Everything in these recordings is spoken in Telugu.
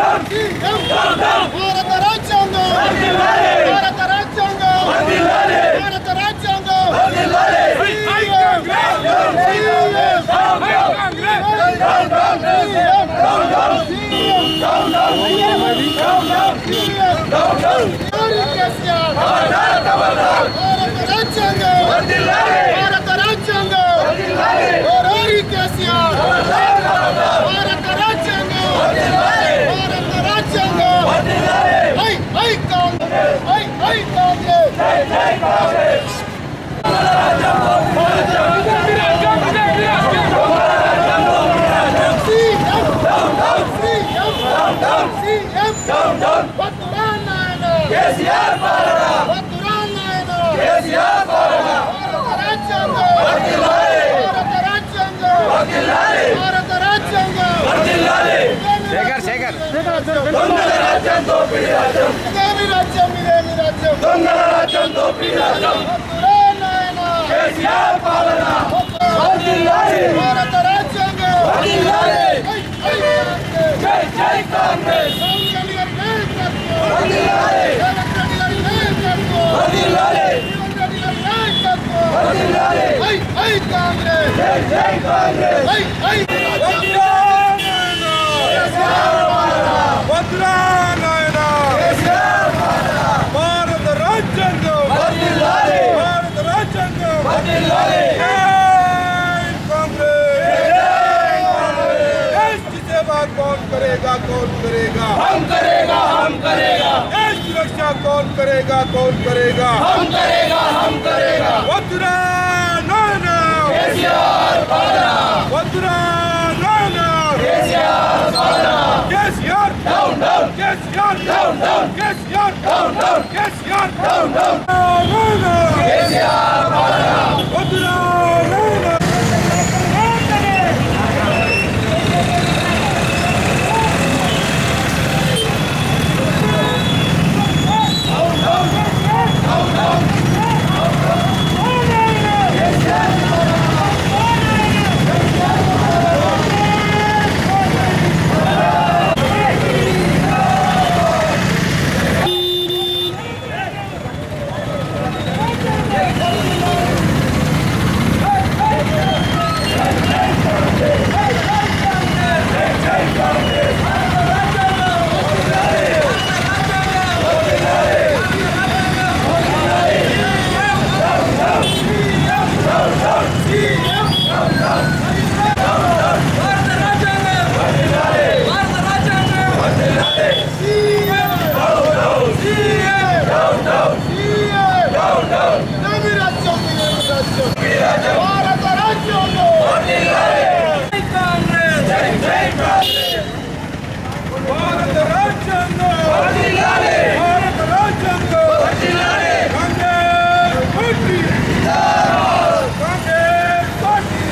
భారత రాజ్యాంగం భారత రాజ్యాంగం భారత రాజ్యాంగం భారత రాజ్యాంగం ఓరోరి కేసీఆర్ భారత రాజ్యాంగం భారత రాజ్యాంగం హై హై కాంగ్రెస్ హై హై కాంగ్రెస్ సీఎం సీఎం సీఎం వద్దురా నాయన కేసీఆర్ పాలన వద్దురా నాయన కేసీఆర్ పాలన భారత రాజ్యాంగం భారత రాజ్యాంగం భారత రాజ్యాంగం శేఖర్ శేఖర్ దొంగల రాజ్యం దోపిడీ రాజ్యం ఇదేమి రాజ్యం ఇదేమి రాజ్యం దొంగల రాజ్యం దోపిడీ రాజ్యం వద్దురా నాయన కేసీఆర్ పాలన భారత రాజ్యాంగం జై జై కాంగ్రెస్ సోనియా గారి నాయకత్వం రేవంత్ రెడ్డి గారి నాయకత్వం రేవంత్ రెడ్డి గారి నాయకత్వం హై హై కాంగ్రెస్ జై జై కాంగ్రెస్ హై హై వద్దురా నాయనా భారత రాజ్యాంగం భారత రాజ్యాంగం జై कांग्रेस देश की सेवा कौन करेगा कौन करेगा हम करेगा हम करेगा देश की रक्षा कौन करेगा कौन करेगा हम करेगा हम करेगा वतुरा नाना वतुरा नाना KCR down down KCR down down KCR down down KCR down down नाना केसीआर वतुरा नाना ఇదేమి రాజ్యం ఇదేమి రాజ్యం భారత రాజ్యాంగం భారత రాజ్యాంగం భారత రాజ్యాంగం కాంగ్రెస్ పార్టీ కాంగ్రెస్ పార్టీ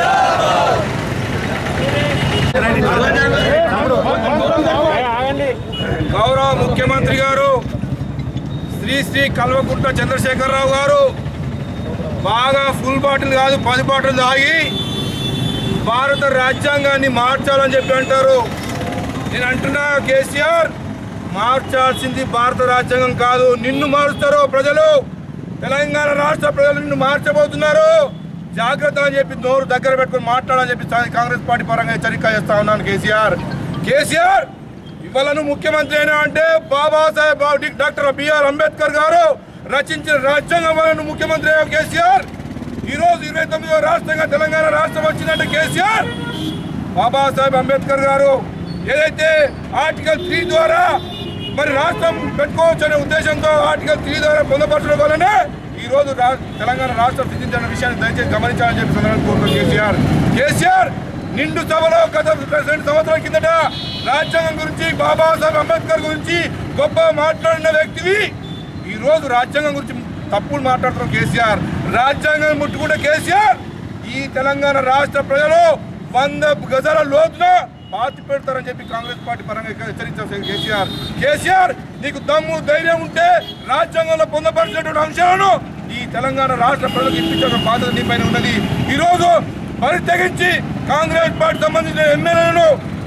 గౌరవ ముఖ్యమంత్రి గారు శ్రీ శ్రీ కల్వకుంట్ల చంద్రశేఖరరావు గారు బాగా ఫుల్ బాటిల్ కాదు పది బాటిల్ తాగి భారత రాజ్యాంగాన్ని మార్చాలని చెప్పి అంటారు నేను అంటున్నా కేసీఆర్ మార్చాల్సింది భారత రాజ్యాంగం కాదు నిన్ను మారుస్తారు ప్రజలు తెలంగాణ రాష్ట్ర ప్రజలు నిన్ను మార్చబోతున్నారు జాగ్రత్త అని చెప్పి నోరు దగ్గర పెట్టుకొని మాట్లాడాలని చెప్పి చా- కాంగ్రెస్ పార్టీ పరంగా హెచ్చరిక చేస్తా ఉన్నాను కేసీఆర్ కేసీఆర్ ఇవాళ నువ్వు ముఖ్యమంత్రి అయినా అంటే బాబాసాహెబ్ డా- డాక్టర్ బిఆర్ అంబేద్కర్ గారు రచించిన రాజ్యాంగం వల్ల నువ్వు ముఖ్యమంత్రి అయ్యావు కేసీఆర్ ఈ రోజు ఇరవై తొమ్మిదో రాష్ట్రంగా తెలంగాణ రాష్ట్రం వచ్చిందంటే కేసీఆర్ బాబాసాహెబ్ అంబేద్కర్ గారు ఏదైతే ఆర్టికల్ త్రీ ద్వారా మరి రాష్ట్రం పెట్టుకోవచ్చు అనే ఉద్దేశంతో ఆర్టికల్ త్రీ ద్వారా పొందపరచడం వల్లనే ఈ రోజు రా- తెలంగాణ రాష్ట్రం సిద్ధించిన విషయాన్ని దయచేసి గమనించాలని చెప్పి సందర్భంగా కోరుతున్నాను కేసీఆర్ కేసీఆర్ నిండు సభలో గత రెండు సంవత్సరాల కిందట రాజ్యాంగం గురించి బాబాసాహెబ్ అంబేద్కర్ గురించి గొప్ప మాట్లాడిన వ్యక్తివి ఈ రోజు రాజ్యాంగం గురించి తప్పులు మాట్లాడుతున్న కేసీఆర్ రాజ్యాంగం ముట్టుకుంటే కేసీఆర్ ఈ తెలంగాణ రాష్ట్ర ప్రజలు వంద గజాల లోతున పాతి పెడతారని చెప్పి కాంగ్రెస్ పార్టీ పరంగా హెచ్చరించారు కేసీఆర్ కేసీఆర్ నీకు దమ్ము ధైర్యం ఉంటే రాజ్యాంగంలో పొందపరిచినటువంటి అంశాలను ఈ తెలంగాణ రాష్ట్ర ప్రజలకు ఇప్పించాల్సిన బాధ్యత నీ పైన ఉన్నది ఈ రోజు పరిత్యగించి కాంగ్రెస్ పార్టీ సంబంధించిన ఎమ్మెల్యేలను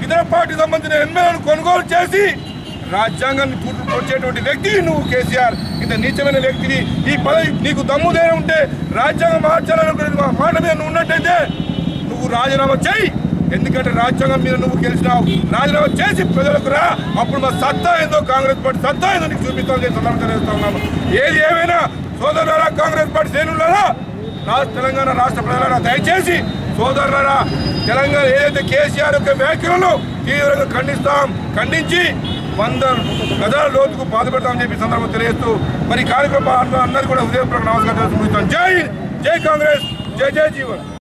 ఇతర పార్టీ సంబంధించిన ఎమ్మెల్యేలను కొనుగోలు చేసి రాజ్యాంగాన్ని తూట్లు పొడిచేటువంటి వ్యక్తి నువ్వు కేసీఆర్ ఇంత నీచమైన వ్యక్తివి ఈ పదవి నీకు దమ్ముదేనే ఉంటే రాజ్యాంగం మార్చాలనుకునే మాట మీద నువ్వు ఉన్నట్టయితే నువ్వు రాజీనామా చేయి ఎందుకంటే రాజ్యాంగం మీద నువ్వు గెలిచినావు రాజీనామా చేసి ప్రజలకు రా అప్పుడు మా సత్తా ఏందో కాంగ్రెస్ పార్టీ సత్తా ఏందో నీకు చూపిస్తాం చేసి సందర్భంగా తెలియజేస్తా ఉన్నాను ఏది ఏమైనా సోదరులారా కాంగ్రెస్ పార్టీ శ్రేణులారా రాష్ట్ర తెలంగాణ రాష్ట్ర ప్రజలారా దయచేసి సోదరులారా తెలంగాణ ఏదైతే కేసీఆర్ యొక్క వ్యాఖ్యలను తీవ్రంగా ఖండిస్తాం ఖండించి వంద గదాల లోతుకు బాధపడతామని చెప్పి ఈ సందర్భంగా తెలియజేస్తూ మరి ఈ కార్యక్రమం అందరూ కూడా హృదయపూర్వక నమస్కారం తెలుసుకుంటాం జై హింద్, జై కాంగ్రెస్ జై జై జీవన్